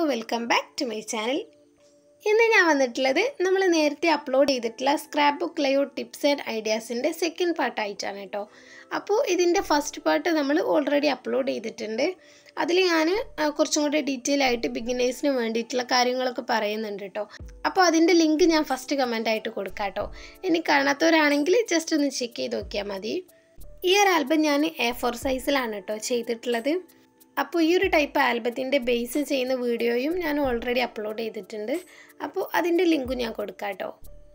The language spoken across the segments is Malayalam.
welcome back to my channel ഇന്ന് ഞാൻ വന്നിട്ടുള്ളത് നമ്മൾ നേരത്തെ അപ്ലോഡ് ചെയ്തിട്ടുള്ള scrap book layout tips and ഐഡിയാസിൻ്റെ സെക്കൻഡ് പാർട്ടായിട്ടാണ് കേട്ടോ അപ്പോൾ ഇതിൻ്റെ ഫസ്റ്റ് പാർട്ട് നമ്മൾ ഓൾറെഡി അപ്ലോഡ് ചെയ്തിട്ടുണ്ട് അതിൽ ഞാൻ കുറച്ചും കൂടി ഡീറ്റെയിൽ ആയിട്ട് ബിഗിനേഴ്സിന് വേണ്ടിയിട്ടുള്ള കാര്യങ്ങളൊക്കെ പറയുന്നുണ്ട് കേട്ടോ അപ്പോൾ അതിൻ്റെ ലിങ്ക് ഞാൻ ഫസ്റ്റ് കമൻ്റ് ആയിട്ട് കൊടുക്കാം കേട്ടോ ഇനി കാണാത്തവരാണെങ്കിൽ ജസ്റ്റ് ഒന്ന് ചെക്ക് ചെയ്ത് നോക്കിയാൽ മതി ഈ ഒരു ആൽബം ഞാൻ എ ഫോർ സൈസിലാണ് കേട്ടോ ചെയ്തിട്ടുള്ളത് അപ്പോൾ ഈ ഒരു ടൈപ്പ് ആൽബത്തിൻ്റെ ബേസ് ചെയ്യുന്ന വീഡിയോയും ഞാൻ ഓൾറെഡി അപ്ലോഡ് ചെയ്തിട്ടുണ്ട് അപ്പോൾ അതിൻ്റെ ലിങ്കും ഞാൻ കൊടുക്കാം കേട്ടോ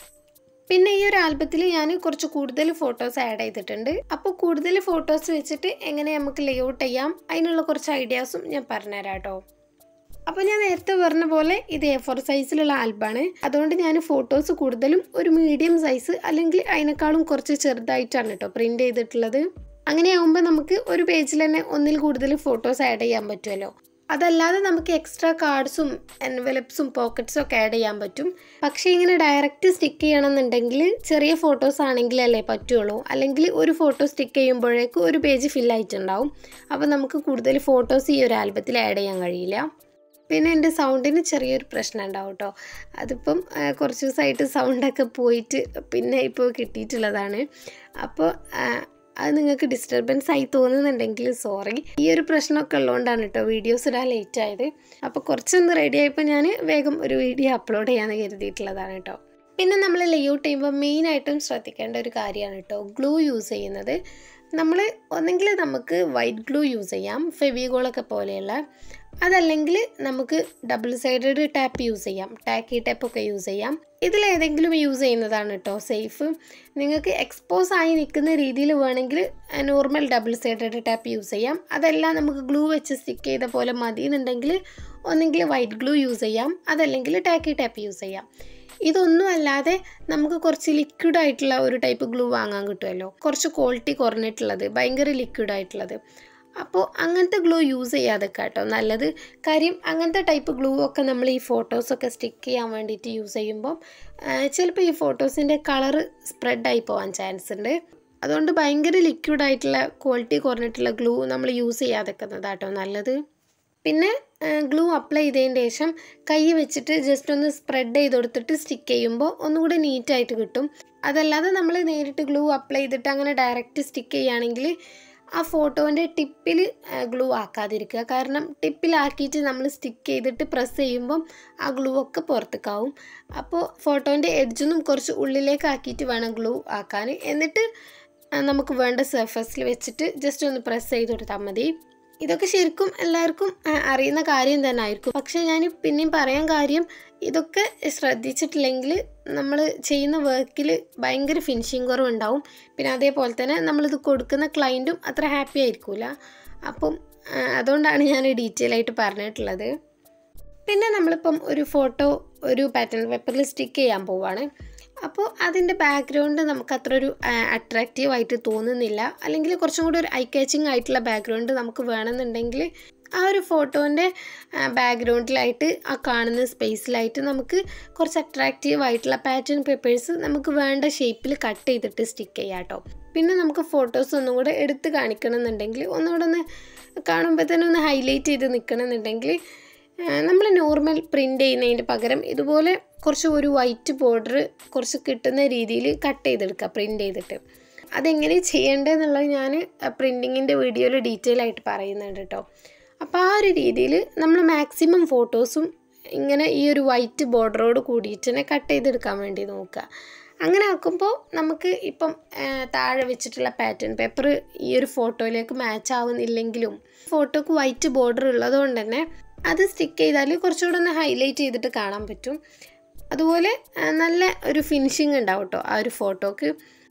പിന്നെ ഈ ഒരു ആൽബത്തിൽ ഞാൻ കുറച്ച് കൂടുതൽ ഫോട്ടോസ് ആഡ് ചെയ്തിട്ടുണ്ട് അപ്പോൾ കൂടുതൽ ഫോട്ടോസ് വെച്ചിട്ട് എങ്ങനെ നമുക്ക് ലേഔട്ട് ചെയ്യാം അതിനുള്ള കുറച്ച് ഐഡിയാസും ഞാൻ പറഞ്ഞുതരാം കേട്ടോ അപ്പോൾ ഞാൻ നേരത്തെ പറഞ്ഞ പോലെ ഇത് എ ഫോർ സൈസിലുള്ള ആൽബമാണ് അതുകൊണ്ട് ഞാൻ ഫോട്ടോസ് കൂടുതലും ഒരു മീഡിയം സൈസ് അല്ലെങ്കിൽ അതിനേക്കാളും കുറച്ച് ചെറുതായിട്ടാണ് കേട്ടോ പ്രിൻ്റ് ചെയ്തിട്ടുള്ളത് അങ്ങനെയാകുമ്പോൾ നമുക്ക് ഒരു പേജിൽ തന്നെ ഒന്നിൽ കൂടുതൽ ഫോട്ടോസ് ആഡ് ചെയ്യാൻ പറ്റുമല്ലോ അതല്ലാതെ നമുക്ക് എക്സ്ട്രാ കാർഡ്സും എൻവലപ്സും പോക്കറ്റ്സും ഒക്കെ ആഡ് ചെയ്യാൻ പറ്റും പക്ഷേ ഇങ്ങനെ ഡയറക്റ്റ് സ്റ്റിക്ക് ചെയ്യണമെന്നുണ്ടെങ്കിൽ ചെറിയ ഫോട്ടോസ് ആണെങ്കിലല്ലേ പറ്റുള്ളൂ അല്ലെങ്കിൽ ഒരു ഫോട്ടോ സ്റ്റിക്ക് ചെയ്യുമ്പോഴേക്ക് ഒരു പേജ് ഫില്ലായിട്ടുണ്ടാവും അപ്പോൾ നമുക്ക് കൂടുതൽ ഫോട്ടോസ് ഈ ഒരു ആൽബത്തിൽ ആഡ് ചെയ്യാൻ കഴിയില്ല പിന്നെ എൻ്റെ സൗണ്ടിന് ചെറിയൊരു പ്രശ്നം ഉണ്ടാവും കേട്ടോ അതിപ്പം കുറച്ച് ദിവസമായിട്ട് സൗണ്ടൊക്കെ പോയിട്ട് പിന്നെ ഇപ്പോൾ കിട്ടിയിട്ടുള്ളതാണ് അപ്പോൾ അത് നിങ്ങൾക്ക് ഡിസ്റ്റർബൻസ് ആയി തോന്നുന്നുണ്ടെങ്കിൽ സോറി ഈ ഒരു പ്രശ്നമൊക്കെ ഉള്ളതുകൊണ്ടാണ് കേട്ടോ വീഡിയോസ് ഇടാൻ ലേറ്റ് ആയത് അപ്പോൾ കുറച്ചൊന്ന് റെഡി ആയപ്പോൾ ഞാൻ വേഗം ഒരു വീഡിയോ അപ്ലോഡ് ചെയ്യാമെന്ന് കരുതിയിട്ടുള്ളതാണ് കേട്ടോ പിന്നെ നമ്മൾ ലേഔട്ട് ചെയ്യുമ്പോൾ മെയിനായിട്ടും ശ്രദ്ധിക്കേണ്ട ഒരു കാര്യമാണ് കേട്ടോ ഗ്ലൂ യൂസ് ചെയ്യുന്നത് നമ്മൾ ഒന്നെങ്കിൽ നമുക്ക് വൈറ്റ് ഗ്ലൂ യൂസ് ചെയ്യാം ഫെവിഗോളൊക്കെ പോലെയുള്ള അതല്ലെങ്കിൽ നമുക്ക് ഡബിൾ സൈഡഡ് ടാപ്പ് യൂസ് ചെയ്യാം ടാക്കി ടാപ്പൊക്കെ യൂസ് ചെയ്യാം ഇതിലേതെങ്കിലും യൂസ് ചെയ്യുന്നതാണ് കേട്ടോ സേഫ് നിങ്ങൾക്ക് എക്സ്പോസ് ആയി നിൽക്കുന്ന രീതിയിൽ വേണമെങ്കിൽ normal double sided tape use ചെയ്യാം അതെല്ലാം നമുക്ക് ഗ്ലൂ വെച്ച് സ്റ്റിക്ക് ചെയ്ത പോലെ മതി എന്നുണ്ടെങ്കിൽ ഒന്നെങ്കിൽ വൈറ്റ് ഗ്ലൂ യൂസ് ചെയ്യാം അതല്ലെങ്കിൽ ടാക്കി ടാപ്പ് യൂസ് ചെയ്യാം ഇതൊന്നും അല്ലാതെ നമുക്ക് കുറച്ച് ലിക്വിഡ് ആയിട്ടുള്ള ഒരു ടൈപ്പ് ഗ്ലൂ വാങ്ങാൻ കിട്ടുമല്ലോ കുറച്ച് ക്വാളിറ്റി കുറഞ്ഞിട്ടുള്ളത് ഭയങ്കര ലിക്വിഡ് ആയിട്ടുള്ളത് അപ്പോൾ അങ്ങനത്തെ ഗ്ലൂ യൂസ് ചെയ്യാതെ കേട്ടോ നല്ലത് കാര്യം അങ്ങനത്തെ ടൈപ്പ് ഗ്ലൂ ഒക്കെ നമ്മൾ ഈ ഫോട്ടോസൊക്കെ സ്റ്റിക്ക് ചെയ്യാൻ വേണ്ടിയിട്ട് യൂസ് ചെയ്യുമ്പം ചിലപ്പോൾ ഈ ഫോട്ടോസിൻ്റെ കളറ് സ്പ്രെഡായി പോകാൻ ചാൻസ് ഉണ്ട് അതുകൊണ്ട് ഭയങ്കര ലിക്വിഡ് ആയിട്ടുള്ള ക്വാളിറ്റി കുറഞ്ഞിട്ടുള്ള ഗ്ലൂ നമ്മൾ യൂസ് ചെയ്യാതെക്കുന്നതാട്ടോ നല്ലത് പിന്നെ ഗ്ലൂ അപ്ലൈ ചെയ്തതിന് ശേഷം കൈ വെച്ചിട്ട് ജസ്റ്റ് ഒന്ന് സ്പ്രെഡ് ചെയ്ത് കൊടുത്തിട്ട് സ്റ്റിക്ക് ചെയ്യുമ്പോൾ ഒന്നുകൂടി നീറ്റായിട്ട് കിട്ടും അതല്ലാതെ നമ്മൾ നേരിട്ട് ഗ്ലൂ അപ്ലൈ ചെയ്തിട്ട് അങ്ങനെ ഡയറക്റ്റ് സ്റ്റിക്ക് ചെയ്യുകയാണെങ്കിൽ ആ ഫോട്ടോൻ്റെ ടിപ്പിൽ ഗ്ലൂ ആക്കാതിരിക്കുക കാരണം ടിപ്പിലാക്കിയിട്ട് നമ്മൾ സ്റ്റിക്ക് ചെയ്തിട്ട് പ്രസ് ചെയ്യുമ്പം ആ ഗ്ലൂ ഒക്കെ പുറത്തേക്കാവും അപ്പോൾ ഫോട്ടോൻ്റെ എഡ്ജൊന്നും കുറച്ച് ഉള്ളിലേക്ക് ആക്കിയിട്ട് വേണം ഗ്ലൂ ആക്കാൻ എന്നിട്ട് നമുക്ക് വേണ്ട സർഫസിൽ വെച്ചിട്ട് ജസ്റ്റ് ഒന്ന് പ്രസ് ചെയ്ത് കൊടുത്താൽ മതി ഇതൊക്കെ ശരിക്കും എല്ലാവർക്കും അറിയുന്ന കാര്യം തന്നെ ആയിരിക്കും പക്ഷേ ഞാൻ പിന്നെയും പറയാൻ കാര്യം ഇതൊക്കെ ശ്രദ്ധിച്ചിട്ടില്ലെങ്കിൽ നമ്മൾ ചെയ്യുന്ന വർക്കിൽ ഭയങ്കര ഫിനിഷിങ് കുറവുണ്ടാവും പിന്നെ അതേപോലെ തന്നെ നമ്മളിത് കൊടുക്കുന്ന ക്ലയൻറ്റും അത്ര ഹാപ്പി ആയിരിക്കില്ല അപ്പം അതുകൊണ്ടാണ് ഞാൻ ഡീറ്റെയിൽ ആയിട്ട് പറഞ്ഞിട്ടുള്ളത് പിന്നെ നമ്മളിപ്പം ഒരു ഫോട്ടോ ഒരു പാറ്റേൺ പേപ്പറിൽ സ്റ്റിക്ക് ചെയ്യാൻ പോവാണ് അപ്പോൾ അതിൻ്റെ ബാക്ക്ഗ്രൗണ്ട് നമുക്ക് അത്ര ഒരു അട്രാക്റ്റീവ് ആയിട്ട് തോന്നുന്നില്ല അല്ലെങ്കിൽ കുറച്ചും കൂടി ഒരു ഐ കാച്ചിങ് ആയിട്ടുള്ള ബാക്ക്ഗ്രൗണ്ട് നമുക്ക് വേണമെന്നുണ്ടെങ്കിൽ ആ ഒരു ഫോട്ടോൻ്റെ ബാക്ക്ഗ്രൗണ്ടിലായിട്ട് ആ കാണുന്ന സ്പേസിലായിട്ട് നമുക്ക് കുറച്ച് അട്രാക്റ്റീവ് ആയിട്ടുള്ള പാറ്റേൺ പേപ്പേഴ്സ് നമുക്ക് വേണ്ട ഷേപ്പിൽ കട്ട് ചെയ്തിട്ട് സ്റ്റിക്ക് ചെയ്യാം കേട്ടോ പിന്നെ നമുക്ക് ഫോട്ടോസ് ഒന്നും കൂടെ എടുത്ത് കാണിക്കണം എന്നുണ്ടെങ്കിൽ ഒന്നുകൂടെ ഒന്ന് കാണുമ്പോൾ തന്നെ ഒന്ന് ഹൈലൈറ്റ് ചെയ്ത് നിൽക്കണം എന്നുണ്ടെങ്കിൽ നമ്മൾ നോർമൽ പ്രിൻ്റ് ചെയ്യുന്നതിന് പകരം ഇതുപോലെ കുറച്ച് ഒരു വൈറ്റ് ബോർഡർ കുറച്ച് കിട്ടുന്ന രീതിയിൽ കട്ട് ചെയ്തെടുക്കുക പ്രിൻ്റ് ചെയ്തിട്ട് അതെങ്ങനെ ചെയ്യേണ്ടതെന്നുള്ളത് ഞാൻ പ്രിൻറ്റിങ്ങിൻ്റെ വീഡിയോയിൽ ഡീറ്റെയിൽ ആയിട്ട് പറയുന്നുണ്ട് കേട്ടോ അപ്പോൾ ആ ഒരു രീതിയിൽ നമ്മൾ മാക്സിമം ഫോട്ടോസും ഇങ്ങനെ ഈ ഒരു വൈറ്റ് ബോർഡറോട് കൂടിയിട്ട് തന്നെ കട്ട് ചെയ്തെടുക്കാൻ വേണ്ടി നോക്കുക അങ്ങനെ ആക്കുമ്പോൾ നമുക്ക് ഇപ്പം താഴെ വെച്ചിട്ടുള്ള പാറ്റേൺ പേപ്പർ ഈ ഒരു ഫോട്ടോയിലേക്ക് മാച്ച് ആവുന്നില്ലെങ്കിലും ഫോട്ടോക്ക് വൈറ്റ് ബോർഡർ ഉള്ളതുകൊണ്ട് തന്നെ അത് സ്റ്റിക്ക് ചെയ്താൽ കുറച്ചുകൂടെ ഒന്ന് ഹൈലൈറ്റ് ചെയ്തിട്ട് കാണാൻ പറ്റും അതുപോലെ നല്ല ഒരു ഫിനിഷിങ് ഉണ്ടാവും കേട്ടോ ആ ഒരു ഫോട്ടോക്ക്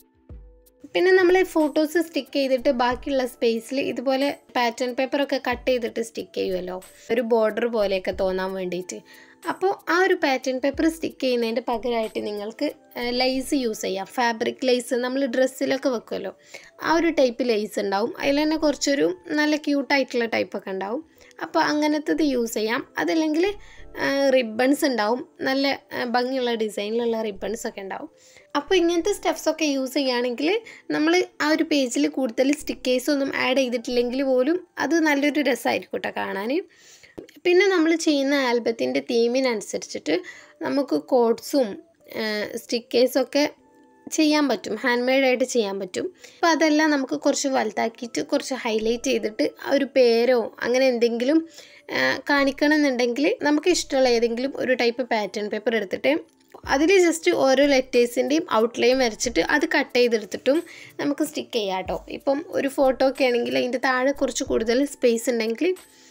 പിന്നെ നമ്മൾ ഫോട്ടോസ് സ്റ്റിക്ക് ചെയ്തിട്ട് ബാക്കിയുള്ള സ്പേസിൽ ഇതുപോലെ പാറ്റേൺ പേപ്പറൊക്കെ കട്ട് ചെയ്തിട്ട് സ്റ്റിക്ക് ചെയ്യുമല്ലോ ഒരു ബോർഡർ പോലെയൊക്കെ തോന്നാൻ വേണ്ടിയിട്ട് അപ്പോൾ ആ ഒരു പാറ്റേൺ പേപ്പർ സ്റ്റിക്ക് ചെയ്യുന്നതിൻ്റെ പകരമായിട്ട് നിങ്ങൾക്ക് ലൈസ് യൂസ് ചെയ്യാം ഫാബ്രിക് ലൈസ് നമ്മൾ ഡ്രസ്സിലൊക്കെ വെക്കുമല്ലോ ആ ഒരു ടൈപ്പ് ലൈസ് ഉണ്ടാവും അതിൽ തന്നെ കുറച്ചൊരു നല്ല ക്യൂട്ടായിട്ടുള്ള ടൈപ്പൊക്കെ ഉണ്ടാവും അപ്പോൾ അങ്ങനത്തത് യൂസ് ചെയ്യാം അതല്ലെങ്കിൽ റിബൺസ് ഉണ്ടാവും നല്ല ഭംഗിയുള്ള ഡിസൈനിലുള്ള റിബൺസ് ഒക്കെ ഉണ്ടാവും അപ്പോൾ ഇങ്ങനത്തെ സ്റ്റെപ്സൊക്കെ യൂസ് ചെയ്യുകയാണെങ്കിൽ നമ്മൾ ആ ഒരു പേജിൽ കൂടുതൽ സ്റ്റിക്കേഴ്സ് ഒന്നും ആഡ് ചെയ്തിട്ടില്ലെങ്കിൽ പോലും അത് നല്ലൊരു രസമായിരിക്കും കേട്ടോ കാണാൻ പിന്നെ നമ്മൾ ചെയ്യുന്ന ആൽബത്തിൻ്റെ തീമിനനുസരിച്ചിട്ട് നമുക്ക് കോഡ്സും സ്റ്റിക്കേഴ്സൊക്കെ ചെയ്യാൻ പറ്റും ഹാൻഡ് മെയ്ഡായിട്ട് ചെയ്യാൻ പറ്റും അപ്പോൾ അതെല്ലാം നമുക്ക് കുറച്ച് വലുതാക്കിയിട്ട് കുറച്ച് ഹൈലൈറ്റ് ചെയ്തിട്ട് ആ ഒരു പേരോ അങ്ങനെ എന്തെങ്കിലും കാണിക്കണം എന്നുണ്ടെങ്കിൽ നമുക്ക് ഇഷ്ടമുള്ള ഏതെങ്കിലും ഒരു ടൈപ്പ് പാറ്റേൺ പേപ്പർ എടുത്തിട്ട് അതിൽ ജസ്റ്റ് ഓരോ ലെറ്റേഴ്സിൻ്റെയും ഔട്ട്ലൈൻ വരച്ചിട്ട് അത് കട്ട് ചെയ്തെടുത്തിട്ടും നമുക്ക് സ്റ്റിക്ക് ചെയ്യാം കേട്ടോ ഇപ്പം ഒരു ഫോട്ടോ ഒക്കെ ആണെങ്കിൽ അതിൻ്റെ താഴെ കുറച്ച് കൂടുതൽ സ്പേസ് ഉണ്ടെങ്കിൽ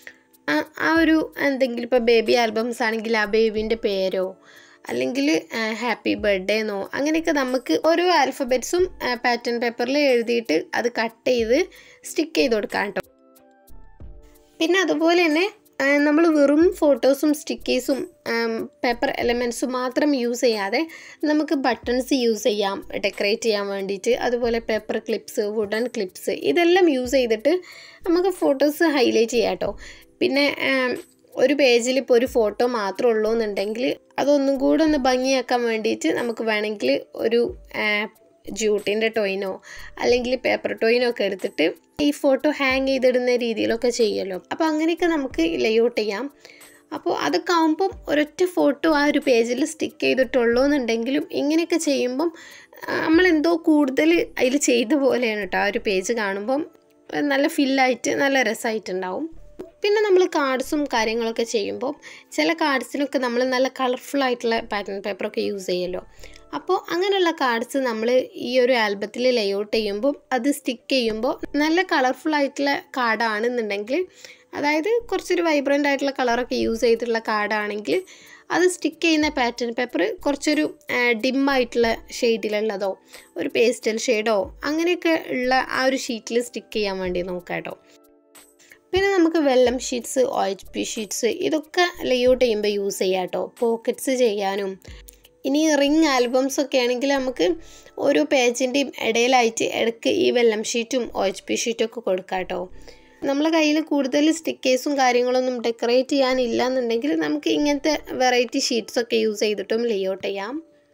ആ ഒരു എന്തെങ്കിലും ഇപ്പോൾ ബേബി ആൽബംസ് ആണെങ്കിൽ ആ ബേബീൻ്റെ പേരോ അല്ലെങ്കിൽ ഹാപ്പി ബർത്ത്ഡേ എന്നോ അങ്ങനെയൊക്കെ നമുക്ക് ഓരോ ആൽഫബറ്റ്സും പാറ്റേൺ പേപ്പറിൽ എഴുതിയിട്ട് അത് കട്ട് ചെയ്ത് സ്റ്റിക്ക് ചെയ്ത് കൊടുക്കാം കേട്ടോ പിന്നെ അതുപോലെ തന്നെ നമ്മൾ വെറും ഫോട്ടോസും സ്റ്റിക്കേഴ്സും പേപ്പർ എലമെൻറ്റ്സും മാത്രം യൂസ് ചെയ്യാതെ നമുക്ക് ബട്ടൺസ് യൂസ് ചെയ്യാം ഡെക്കറേറ്റ് ചെയ്യാൻ വേണ്ടിയിട്ട് അതുപോലെ പേപ്പർ ക്ലിപ്സ് വുഡൻ ക്ലിപ്സ് ഇതെല്ലാം യൂസ് ചെയ്തിട്ട് നമുക്ക് ഫോട്ടോസ് ഹൈലൈറ്റ് ചെയ്യാം കേട്ടോ പിന്നെ ഒരു പേജിൽ ഇപ്പോൾ ഒരു ഫോട്ടോ മാത്രമേ ഉള്ളൂ എന്നുണ്ടെങ്കിൽ അതൊന്നും കൂടെ ഒന്ന് ഭംഗിയാക്കാൻ വേണ്ടിയിട്ട് നമുക്ക് വേണമെങ്കിൽ ഒരു ജൂട്ടിൻ്റെ ടോയിനോ അല്ലെങ്കിൽ പേപ്പർ ടോയിനോ ഒക്കെ എടുത്തിട്ട് ഈ ഫോട്ടോ ഹാങ് ചെയ്തിടുന്ന രീതിയിലൊക്കെ ചെയ്യുമല്ലോ അപ്പോൾ അങ്ങനെയൊക്കെ നമുക്ക് ലേഔട്ട് ചെയ്യാം അപ്പോൾ അതൊക്കെ ആകുമ്പം ഒരൊറ്റ ഫോട്ടോ ആ ഒരു പേജിൽ സ്റ്റിക്ക് ചെയ്തിട്ടുള്ളൂ എന്നുണ്ടെങ്കിലും ഇങ്ങനെയൊക്കെ ചെയ്യുമ്പം നമ്മളെന്തോ കൂടുതൽ അതിൽ ചെയ്ത പോലെയാണ് കേട്ടോ ആ ഒരു പേജ് കാണുമ്പം നല്ല ഫില്ലായിട്ട് നല്ല രസമായിട്ടുണ്ടാവും പിന്നെ നമ്മൾ കാർഡ്സും കാര്യങ്ങളൊക്കെ ചെയ്യുമ്പോൾ ചില കാർഡ്സിനൊക്കെ നമ്മൾ നല്ല കളർഫുൾ ആയിട്ടുള്ള പാറ്റേൺ പേപ്പറൊക്കെ യൂസ് ചെയ്യുമല്ലോ അപ്പോൾ അങ്ങനെയുള്ള കാർഡ്സ് നമ്മൾ ഈ ഒരു ആൽബത്തിൽ ലേഔട്ട് ചെയ്യുമ്പോൾ അത് സ്റ്റിക്ക് ചെയ്യുമ്പോൾ നല്ല കളർഫുൾ ആയിട്ടുള്ള കാർഡാണെന്നുണ്ടെങ്കിൽ അതായത് കുറച്ചൊരു വൈബ്രൻ്റ് ആയിട്ടുള്ള കളറൊക്കെ യൂസ് ചെയ്തിട്ടുള്ള കാർഡാണെങ്കിൽ അത് സ്റ്റിക്ക് ചെയ്യുന്ന പാറ്റേൺ പേപ്പർ കുറച്ചൊരു ഡിമ്മായിട്ടുള്ള ഷെയ്ഡിലുള്ളതോ ഒരു പേസ്റ്റൽ ഷെയ്ഡോ അങ്ങനെയൊക്കെ ഉള്ള ആ ഒരു ഷീറ്റിൽ സ്റ്റിക്ക് ചെയ്യാൻ വേണ്ടി നോക്കാം കേട്ടോ പിന്നെ നമുക്ക് vellum sheets O H P sheets ഇതൊക്കെ ലേഔട്ട് ചെയ്യുമ്പോൾ യൂസ് ചെയ്യാം കേട്ടോ പോക്കറ്റ്സ് ചെയ്യാനും ഇനി റിങ് ആൽബംസ് ഒക്കെ ആണെങ്കിൽ നമുക്ക് ഓരോ പേജിൻ്റെയും ഇടയിലായിട്ട് ഇടയ്ക്ക് ഈ വെള്ളം ഷീറ്റും ഒ എച്ച് പി ഷീറ്റും ഒക്കെ കൊടുക്കാം കേട്ടോ നമ്മളെ കയ്യിൽ കൂടുതൽ സ്റ്റിക്കേഴ്സും കാര്യങ്ങളൊന്നും ഡെക്കറേറ്റ് ചെയ്യാനില്ല എന്നുണ്ടെങ്കിൽ നമുക്ക് ഇങ്ങനത്തെ വെറൈറ്റി ഷീറ്റ്സ് ഒക്കെ യൂസ് ചെയ്തിട്ടും ലേഔട്ട് ചെയ്യാം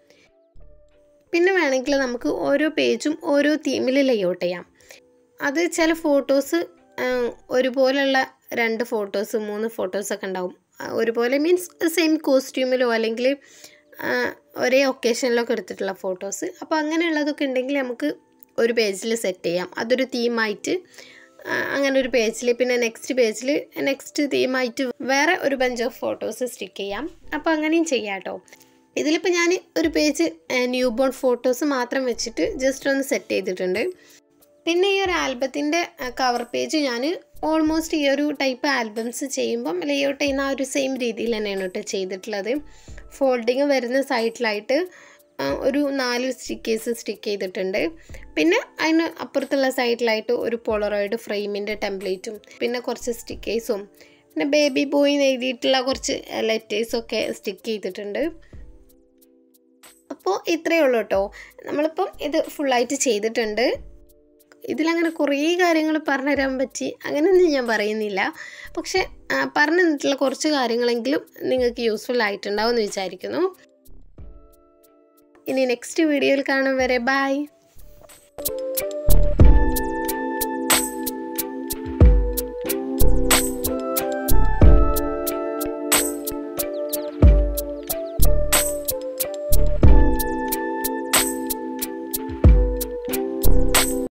പിന്നെ വേണമെങ്കിൽ നമുക്ക് ഓരോ പേജും ഓരോ തീമിൽ ലേഔട്ട് ചെയ്യാം അത് ചില ഫോട്ടോസ് ഒരുപോലുള്ള രണ്ട് ഫോട്ടോസ് മൂന്ന് ഫോട്ടോസൊക്കെ ഉണ്ടാവും ഒരുപോലെ മീൻസ് സെയിം കോസ്റ്റ്യൂമിലോ അല്ലെങ്കിൽ ഒരേ ഒക്കേഷനിലൊക്കെ എടുത്തിട്ടുള്ള ഫോട്ടോസ് അപ്പോൾ അങ്ങനെയുള്ളതൊക്കെ ഉണ്ടെങ്കിൽ നമുക്ക് ഒരു പേജിൽ സെറ്റ് ചെയ്യാം അതൊരു തീമായിട്ട് അങ്ങനെ ഒരു പേജിൽ പിന്നെ നെക്സ്റ്റ് പേജിൽ നെക്സ്റ്റ് തീമായിട്ട് വേറെ ഒരു ബഞ്ച് ഓഫ് ഫോട്ടോസ് സ്റ്റിക്ക് ചെയ്യാം അപ്പോൾ അങ്ങനെയും ചെയ്യാം കേട്ടോ ഇതിലിപ്പോൾ ഞാൻ ഒരു പേജ് ന്യൂ ബോൺ ഫോട്ടോസ് മാത്രം വെച്ചിട്ട് ജസ്റ്റ് ഒന്ന് സെറ്റ് ചെയ്തിട്ടുണ്ട് പിന്നെ ഈ ഒരു ആൽബത്തിൻ്റെ കവർ പേജ് ഞാൻ ഓൾമോസ്റ്റ് ഈ ഒരു ടൈപ്പ് ആൽബംസ് ചെയ്യുമ്പം ലേഔട്ട് ചെയ്യുന്ന ആ ഒരു സെയിം രീതിയിൽ തന്നെയാണ് കേട്ടോ ചെയ്തിട്ടുള്ളത് ഫോൾഡിങ് വരുന്ന സൈഡിലായിട്ട് ഒരു നാല് സ്റ്റിക്കേഴ്സ് സ്റ്റിക്ക് ചെയ്തിട്ടുണ്ട് പിന്നെ അതിന് അപ്പുറത്തുള്ള സൈഡിലായിട്ട് ഒരു പോളറോയിഡ് ഫ്രെയിമിൻ്റെ ടെംപ്ലേറ്റും പിന്നെ കുറച്ച് സ്റ്റിക്കേഴ്സും പിന്നെ ബേബി ബോയ് എഴുതിയിട്ടുള്ള കുറച്ച് ലെറ്റേഴ്സൊക്കെ സ്റ്റിക്ക് ചെയ്തിട്ടുണ്ട് അപ്പോൾ ഇത്രയേ ഉള്ളൂ കേട്ടോ നമ്മളിപ്പം ഇത് ഫുള്ളായിട്ട് ചെയ്തിട്ടുണ്ട് ഇതിലങ്ങനെ കുറേ കാര്യങ്ങൾ പറഞ്ഞുതരാൻ പറ്റി അങ്ങനെയൊന്നും ഞാൻ പറയുന്നില്ല പക്ഷെ പറഞ്ഞു തന്നിട്ടുള്ള കുറച്ച് കാര്യങ്ങളെങ്കിലും നിങ്ങൾക്ക് യൂസ്ഫുൾ ആയിട്ടുണ്ടാവും എന്ന് വിചാരിക്കുന്നു ഇനി നെക്സ്റ്റ് വീഡിയോയിൽ കാണും വരെ ബൈ